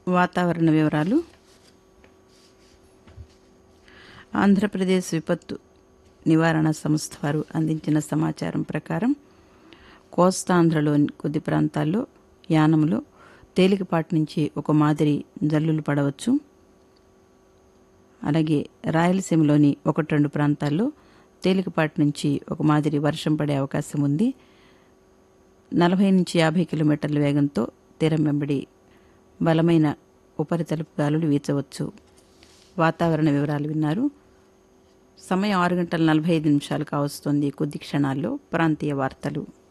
వాతావరణ వివరాలు ఆంధ్రప్రదేశ్ విపత్తు నివారణ సంస్థ వారు అందించిన సమాచారం ప్రకారం కోస్తాంధ్రలోని కొద్ది ప్రాంతాల్లో యానంలో తేలికపాటి నుంచి ఒక మాదిరి జల్లులు పడవచ్చు అలాగే రాయలసీమలోని ఒకటి రెండు ప్రాంతాల్లో తేలికపాటి నుంచి ఒక మాదిరి వర్షం పడే అవకాశం ఉంది నలభై నుంచి యాభై కిలోమీటర్ల వేగంతో తీరం వెంబడి బలమైన ఉపరితలపు గాలులు వీచవచ్చు వాతావరణ వివరాలు విన్నారు సమయం ఆరు గంటల నలభై ఐదు నిమిషాలు కావస్తోంది కొద్ది క్షణాల్లో ప్రాంతీయ వార్తలు